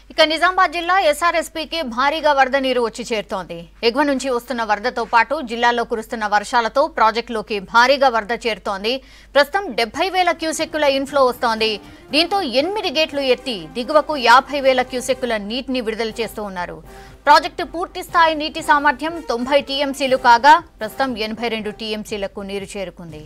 ఇక నిజామాబాద్ జిల్లా ఎస్ఆర్ఎస్పీకి భారీగా వరద నీరు వచ్చి చేరుతోంది ఎగువ నుంచి వస్తున్న వరదతో పాటు జిల్లాలో కురుస్తున్న వర్షాలతో ప్రాజెక్టులోకి భారీగా వరద చేరుతోంది ప్రస్తుతం డెబ్బై వేల క్యూసెక్కుల ఇన్ఫ్లో వస్తోంది దీంతో ఎనిమిది గేట్లు ఎత్తి దిగువకు యాభై వేల క్యూసెక్కుల నీటిని విడుదల చేస్తూ ఉన్నారు ప్రాజెక్టు పూర్తి స్థాయి నీటి సామర్థ్యం తొంభై టీఎంసీలు కాగా ప్రస్తుతం ఎనభై రెండు టీఎంసీలకు నీరు చేరుకుంది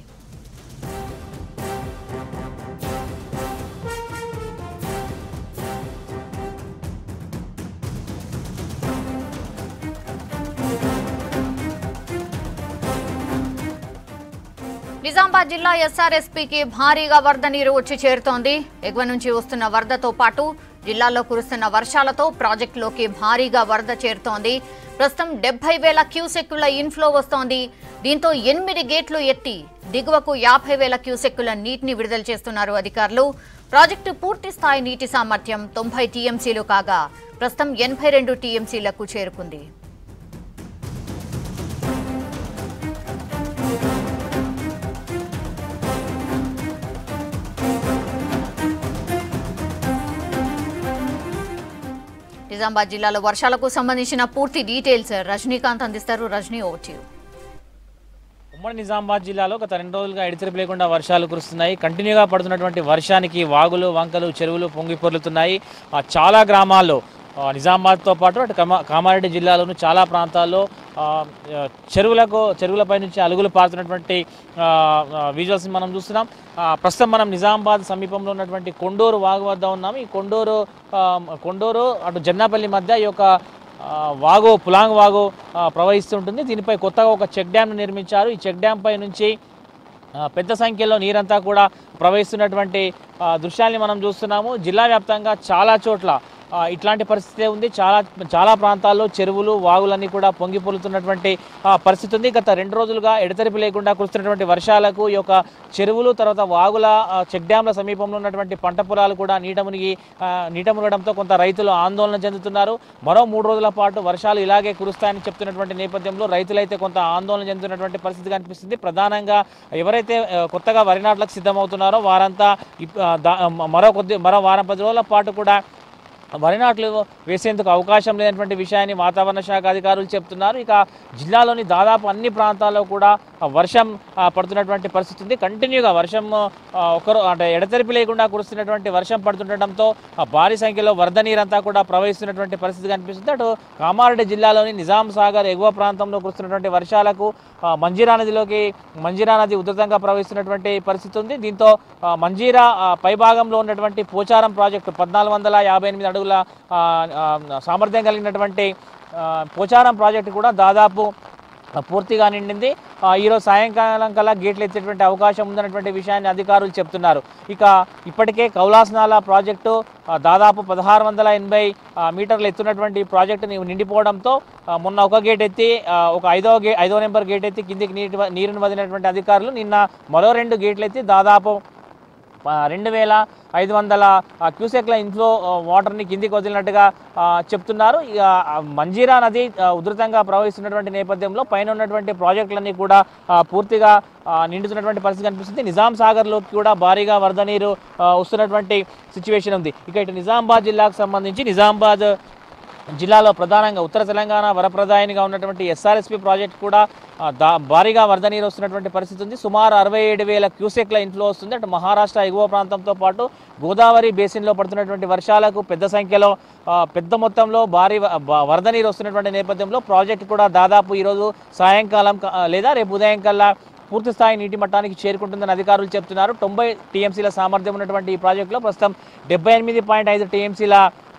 నిజామాబాద్ జిల్లా ఎస్ఆర్ఎస్పీకి భారీగా వరద నీరు వచ్చి చేరుతోంది ఎగువ నుంచి వస్తున్న వరదతో పాటు జిల్లాలో కురుస్తున్న వర్షాలతో ప్రాజెక్టులోకి భారీగా వరద చేరుతోంది ప్రస్తుతం డెబ్బై వేల క్యూసెక్కుల ఇన్ఫ్లో వస్తోంది దీంతో ఎనిమిది గేట్లు ఎత్తి దిగువకు యాభై వేల క్యూసెక్కుల నీటిని విడుదల చేస్తున్నారు అధికారులు ప్రాజెక్టు పూర్తి స్థాయి నీటి సామర్థ్యం తొంభై టీఎంసీలు కాగా ప్రస్తుతం ఎనభై రెండు టీఎంసీలకు చేరుకుంది నిజామాబాద్ జిల్లాలో వర్షాలకు సంబంధించిన పూర్తి డీటెయిల్స్ రజనీకాంత్ అందిస్తారు రజనీ ఓవర్ ఉమ్మడి నిజామాబాద్ జిల్లాలో గత రెండు రోజులుగా ఎడితెరిపి లేకుండా వర్షాలు కురుస్తున్నాయి కంటిన్యూగా పడుతున్నటువంటి వర్షానికి వాగులు వంకలు చెరువులు పొంగి పొర్లుతున్నాయి ఆ, చాలా గ్రామాల్లో ఆ, నిజామాబాద్తో పాటు అటు కమా కామారెడ్డి జిల్లాలోను చాలా ప్రాంతాల్లో ఆ, ఆ, చెరువులకు చెరువులపై నుంచి అలుగులు పారుతున్నటువంటి విజువల్స్ మనం చూస్తున్నాం ఆ, ప్రస్తుతం మనం నిజామాబాద్ సమీపంలో ఉన్నటువంటి కొండూరు వాగు వద్ద ఉన్నాం ఈ కొండూరు ఆ, కొండూరు అటు జన్నాపల్లి మధ్య ఈ యొక్క ఆ, వాగు పులాంగ్ వాగు ఆ, ప్రవహిస్తుంటుంది దీనిపై కొత్తగా ఒక చెక్ డ్యామ్ను నిర్మించారు ఈ చెక్ డ్యామ్ పై నుంచి ఆ, పెద్ద సంఖ్యలో నీరంతా కూడా ప్రవహిస్తున్నటువంటి ఆ, దృశ్యాల్ని మనం చూస్తున్నాము జిల్లా వ్యాప్తంగా చాలా చోట్ల ఆ, ఇట్లాంటి పరిస్థితే ఉంది చాలా చాలా ప్రాంతాల్లో చెరువులు వాగులన్నీ కూడా పొంగి పొలుతున్నటువంటి ఆ, పరిస్థితి ఉంది గత రెండు రోజులుగా ఎడతెరిపి లేకుండా కురుస్తున్నటువంటి వర్షాలకు ఈ యొక్క చెరువులు తర్వాత వాగుల ఆ, చెక్ డ్యాంల సమీపంలో ఉన్నటువంటి పంట పొలాలు కూడా నీట మునిగి ఆ, నీట మునగడంతో కొంత రైతులు ఆందోళన చెందుతున్నారు మరో మూడు రోజుల పాటు వర్షాలు ఇలాగే కురుస్తాయని చెప్తున్నటువంటి నేపథ్యంలో రైతులైతే కొంత ఆందోళన చెందుతున్నటువంటి పరిస్థితి కనిపిస్తుంది ప్రధానంగా ఎవరైతే ఆ, కొత్తగా వరి నాట్లకు సిద్ధమవుతున్నారో వారంతా ఇప్- ఆ, దా- మరో కొద్ది మరో వారం పది రోజుల పాటు కూడా వరి నాట్లు వేసేందుకు అవకాశం లేనటువంటి విషయాన్ని వాతావరణ శాఖ అధికారులు చెప్తున్నారు ఇక జిల్లాలోని దాదాపు అన్ని ప్రాంతాల్లో కూడా ఆ, వర్షం ఆ, పడుతున్నటువంటి పరిస్థితి ఉంది కంటిన్యూగా వర్షం ఆ, ఒకరు అంటే ఎడతెరిపి లేకుండా కురుస్తున్నటువంటి వర్షం పడుతుండటంతో ఆ, భారీ సంఖ్యలో వరద నీరంతా కూడా ప్రవహిస్తున్నటువంటి పరిస్థితి కనిపిస్తుంది అటు కామారెడ్డి జిల్లాలోని నిజాం సాగర్ ఎగువ ప్రాంతంలో కురుస్తున్నటువంటి వర్షాలకు ఆ, మంజీరా నదిలోకి మంజీరా నది ఉధృతంగా ప్రవహిస్తున్నటువంటి పరిస్థితి ఉంది దీంతో ఆ, మంజీరా ఆ, పైభాగంలో ఉన్నటువంటి పోచారం ప్రాజెక్టు పద్నాలుగు వందల యాభై ఎనిమిది అడుగుల ఆ, ఆ, సామర్థ్యం కలిగినటువంటి ఆ, పోచారం ప్రాజెక్టు కూడా దాదాపు ఆ, పూర్తిగా నిండింది ఆ, ఈరోజు సాయంకాలం కల్లా గేట్లు ఎత్తేటువంటి అవకాశం ఉందన్నటువంటి విషయాన్ని అధికారులు చెప్తున్నారు ఇక ఇప్పటికే కౌలాస్నాలా ప్రాజెక్టు ఆ, దాదాపు పదహారు వందల ఎనభై ఆ, మీటర్లు ఎత్తున్నటువంటి ఈ ప్రాజెక్టు ని- నిండిపోవడంతో ఆ, మొన్న ఒక గేట్ ఎత్తి ఆ, ఒక ఐదవ గే ఐదవ నెంబర్ గేట్ ఎత్తి కిందికి నీటి నీరుని వదిలినటువంటి అధికారులు నిన్న మరో రెండు గేట్లు ఎత్తి దాదాపు ఆ, రెండు వేల ఐదు వందల ఆ, క్యూసెక్ల ఇన్ఫ్లో ఆ, వాటర్ని కిందికి వదిలినట్టుగా ఆ, చెప్తున్నారు ఇక ఆ, మంజీరా నది ఆ, ఉధృతంగా ప్రవహిస్తున్నటువంటి నేపథ్యంలో పైన ఉన్నటువంటి ప్రాజెక్టులన్నీ కూడా ఆ, పూర్తిగా ఆ, నిండుతున్నటువంటి పరిస్థితి కనిపిస్తుంది నిజాం సాగర్లోకి కూడా భారీగా వరద నీరు ఆ, వస్తున్నటువంటి సిచ్యువేషన్ ఉంది ఇక ఇటు నిజామాబాద్ జిల్లాకు సంబంధించి నిజామాబాద్ జిల్లాలో ప్రధానంగా ఉత్తర తెలంగాణ వరప్రదాయనిగా ఉన్నటువంటి ఎస్ఆర్ఎస్పి ప్రాజెక్ట్ కూడా ఆ, దా భారీగా వరద నీరు వస్తున్నటువంటి పరిస్థితి ఉంది సుమారు అరవై ఏడు వేల క్యూసెక్ల ఇన్ఫ్లో వస్తుంది అటు మహారాష్ట్ర ఎగువ ప్రాంతంతో పాటు గోదావరి బేసిన్లో పడుతున్నటువంటి వర్షాలకు పెద్ద సంఖ్యలో ఆ, పెద్ద మొత్తంలో భారీ వ- బ- వరద నీరు వస్తున్నటువంటి నేపథ్యంలో ప్రాజెక్ట్ కూడా దాదాపు ఈరోజు సాయంకాలం క- లేదా రేపు ఉదయం కల్లా పూర్తి స్థాయి నీటి మట్టానికి చేరుకుంటుందని అధికారులు చెప్తున్నారు తొంభై టీఎంసీల సామర్థ్యం ఉన్నటువంటి ఈ ప్రాజెక్టులో ప్రస్తుతం డెబ్బై ఎనిమిది పాయింట్ ఐదు టీఎంసీల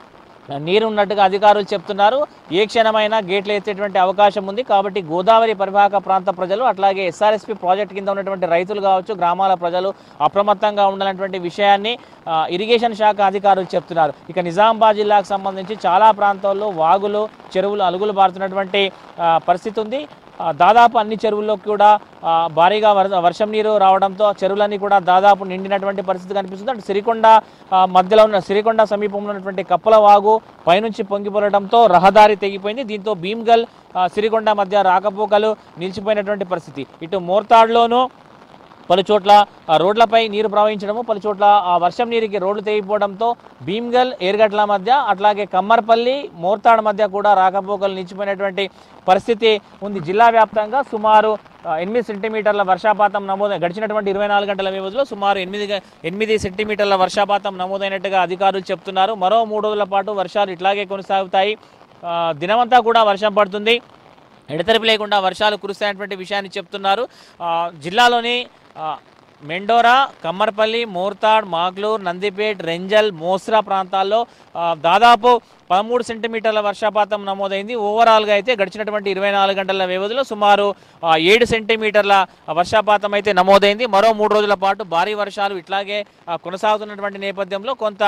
నీరు ఉన్నట్టుగా అధికారులు చెప్తున్నారు ఏ క్షణమైనా గేట్లు ఎత్తేటువంటి అవకాశం ఉంది కాబట్టి గోదావరి పరివాహక ప్రాంత ప్రజలు అట్లాగే ఎస్ఆర్ఎస్పి ప్రాజెక్ట్ కింద ఉన్నటువంటి రైతులు కావచ్చు గ్రామాల ప్రజలు అప్రమత్తంగా ఉండాలన్నటువంటి విషయాన్ని ఆ, ఇరిగేషన్ శాఖ అధికారులు చెప్తున్నారు ఇక నిజామాబాద్ జిల్లాకు సంబంధించి చాలా ప్రాంతాల్లో వాగులు చెరువులు అలుగులు బారుతున్నటువంటి ఆ, పరిస్థితి ఉంది ఆ, దాదాపు అన్ని చెరువుల్లో కూడా ఆ, భారీగా వర వర్షం నీరు రావడంతో చెరువులన్నీ కూడా దాదాపు నిండినటువంటి పరిస్థితి కనిపిస్తుంది అంటే సిరికొండ ఆ, మధ్యలో ఉన్న సిరికొండ సమీపంలో ఉన్నటువంటి కప్పల వాగు పైనుంచి పొంగిపోవడంతో రహదారి తెగిపోయింది దీంతో భీమ్గల్ ఆ, సిరికొండ మధ్య రాకపోకలు నిలిచిపోయినటువంటి పరిస్థితి ఇటు మోర్తాడ్లోనూ పలు చోట్ల ఆ, రోడ్లపై నీరు ప్రవహించడము పలు చోట్ల ఆ వర్షం నీరుకి రోడ్లు తెగిపోవడంతో భీమ్గల్ ఏర్గట్ల మధ్య అట్లాగే కమ్మర్పల్లి మోర్తాడ్ మధ్య కూడా రాకపోకలు నిలిచిపోయినటువంటి పరిస్థితి ఉంది జిల్లా వ్యాప్తంగా సుమారు ఆ, ఎనిమిది సెంటీమీటర్ల వర్షపాతం నమోదు గడిచినటువంటి ఇరవై నాలుగు గంటల వ్యవధిలో సుమారు ఎనిమిది గ- ఎనిమిది సెంటీమీటర్ల వర్షపాతం నమోదైనట్టుగా అధికారులు చెప్తున్నారు మరో మూడు రోజుల పాటు వర్షాలు ఇట్లాగే కొనసాగుతాయి ఆ, దినమంతా కూడా వర్షం పడుతుంది ఎడతెరిపి లేకుండా వర్షాలు కురుస్తాయన్నటువంటి విషయాన్ని చెప్తున్నారు ఆ, జిల్లాలోని ఆ, మెండోరా కమ్మర్పల్లి మోర్తాడ్ మాగ్లూర్ నందిపేట్ రెంజల్ మోస్రా ప్రాంతాల్లో ఆ, దాదాపు పదమూడు సెంటీమీటర్ల వర్షపాతం నమోదైంది ఓవరాల్గా అయితే గడిచినటువంటి ఇరవై నాలుగు గంటల వ్యవధిలో సుమారు ఆ, ఏడు సెంటీమీటర్ల వర్షపాతం అయితే నమోదైంది మరో మూడు రోజుల పాటు భారీ వర్షాలు ఇట్లాగే ఆ, కొనసాగుతున్నటువంటి నేపథ్యంలో కొంత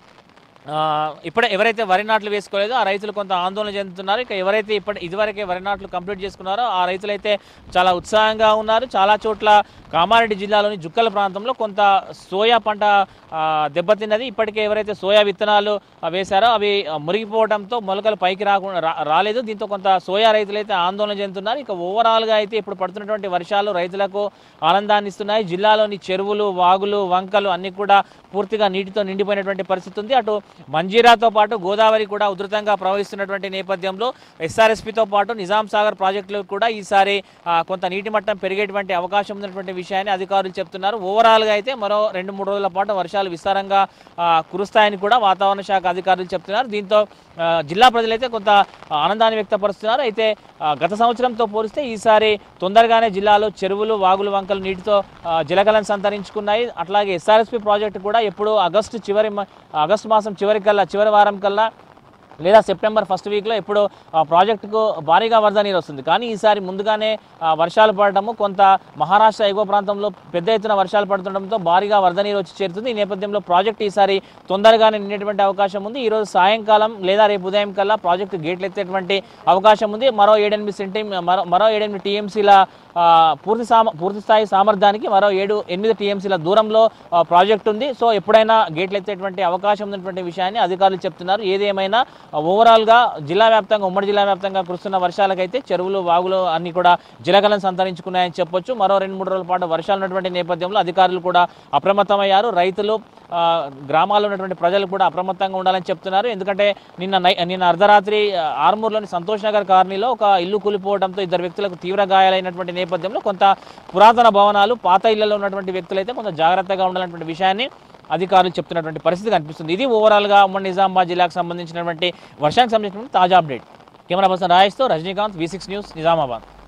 ఆ, ఇప్పుడే ఎవరైతే వరి నాట్లు వేసుకోలేదో ఆ రైతులు కొంత ఆందోళన చెందుతున్నారు ఇక ఎవరైతే ఇప్పటి ఇదివరకే వరి నాట్లు కంప్లీట్ చేసుకున్నారో ఆ రైతులైతే చాలా ఉత్సాహంగా ఉన్నారు చాలా చోట్ల కామారెడ్డి జిల్లాలోని జుక్కల ప్రాంతంలో కొంత సోయా పంట ఆ, దెబ్బతిన్నది ఇప్పటికే ఎవరైతే సోయా విత్తనాలు ఆ, వేశారో అవి ఆ, మురిగిపోవడంతో మొలకలు పైకి రాకుండా రా- రాలేదు దీంతో కొంత సోయా రైతులైతే ఆందోళన చెందుతున్నారు ఇక ఓవరాల్గా అయితే ఇప్పుడు పడుతున్నటువంటి వర్షాలు రైతులకు ఆనందాన్ని ఇస్తున్నాయి జిల్లాలోని చెరువులు వాగులు వంకలు అన్ని కూడా పూర్తిగా నీటితో నిండిపోయినటువంటి పరిస్థితి ఉంది అటు మంజీరాతో పాటు గోదావరి కూడా ఉధృతంగా ప్రవహిస్తున్నటువంటి నేపథ్యంలో ఎస్ఆర్ఎస్పితో పాటు నిజాం సాగర్ ప్రాజెక్టులు కూడా ఈసారి ఆ, కొంత నీటి మట్టం పెరిగేటువంటి అవకాశం ఉన్నటువంటి విషయాన్ని అధికారులు చెప్తున్నారు ఓవరాల్గా అయితే మరో రెండు మూడు రోజుల పాటు వర్షాలు విస్తారంగా ఆ, కురుస్తాయని కూడా వాతావరణ శాఖ అధికారులు చెప్తున్నారు దీంతో ఆ, జిల్లా ప్రజలైతే కొంత ఆనందాన్ని వ్యక్తపరుస్తున్నారు అయితే ఆ, గత సంవత్సరంతో పోలిస్తే ఈసారి తొందరగానే జిల్లాలో చెరువులు వాగులు వంకలు నీటితో ఆ, జలకలను సంతరించుకున్నాయి అట్లాగే ఎస్ఆర్ఎస్పి ప్రాజెక్టు కూడా ఎప్పుడు ఆగస్టు చివరి మ- ఆగస్టు మాసం చివరి కల్లా చివరి వారం కల్లా లేదా సెప్టెంబర్ ఫస్ట్ వీక్లో ఎప్పుడు ఆ ప్రాజెక్టుకు భారీగా వరద నీరు వస్తుంది కానీ ఈసారి ముందుగానే ఆ, వర్షాలు పడటము కొంత మహారాష్ట్ర ఎగువ ప్రాంతంలో పెద్ద ఎత్తున వర్షాలు పడుతుండడంతో భారీగా వరద నీరు వచ్చి చేరుతుంది ఈ నేపథ్యంలో ప్రాజెక్ట్ ఈసారి తొందరగానే నిండేటువంటి అవకాశం ఉంది ఈరోజు సాయంకాలం లేదా రేపు ఉదయం కల్లా ప్రాజెక్టు గేట్లు ఎత్తేటువంటి అవకాశం ఉంది మరో ఏడెనిమిది సెంటీ మరో మరో ఏడెనిమిది టీఎంసీల పూర్తి సామ పూర్తి స్థాయి సామర్థ్యానికి మరో ఏడు ఎనిమిది టీఎంసీల దూరంలో ఆ, ప్రాజెక్ట్ ఉంది సో ఎప్పుడైనా గేట్లు ఎత్తేటువంటి అవకాశం ఉన్నటువంటి విషయాన్ని అధికారులు చెప్తున్నారు ఏదేమైనా ఆ, ఓవరాల్గా జిల్లా వ్యాప్తంగా ఉమ్మడి జిల్లా వ్యాప్తంగా కురుస్తున్న వర్షాలకైతే చెరువులు వాగులు అన్ని కూడా జలకలను సంతరించుకున్నాయని చెప్పొచ్చు మరో రెండు మూడు రోజుల పాటు వర్షాలు ఉన్నటువంటి నేపథ్యంలో అధికారులు కూడా అప్రమత్తమయ్యారు రైతులు ఆ, గ్రామాల్లో ఉన్నటువంటి ప్రజలు కూడా అప్రమత్తంగా ఉండాలని చెప్తున్నారు ఎందుకంటే నిన్న నై నిన్న అర్ధరాత్రి ఆ, ఆర్మూర్లోని సంతోష్ నగర్ కాలనీలో ఒక ఇల్లు కూలిపోవడంతో ఇద్దరు వ్యక్తులకు తీవ్ర గాయాలైనటువంటి నేపథ్యంలో కొంత పురాతన భవనాలు పాత ఇళ్లలో ఉన్నటువంటి వ్యక్తులైతే కొంత జాగ్రత్తగా ఉండాలన్నటువంటి విషయాన్ని అధికారులు చెప్తున్నటువంటి పరిస్థితి కనిపిస్తుంది ఇది ఓవరాల్గా ఉమ్మడి నిజామాబాద్ జిల్లాకు సంబంధించినటువంటి వర్షానికి సంబంధించినటువంటి తాజా అప్డేట్ కెమెరా పర్సన్ రాజేష్తో Rajinikanth V six news Nizamabad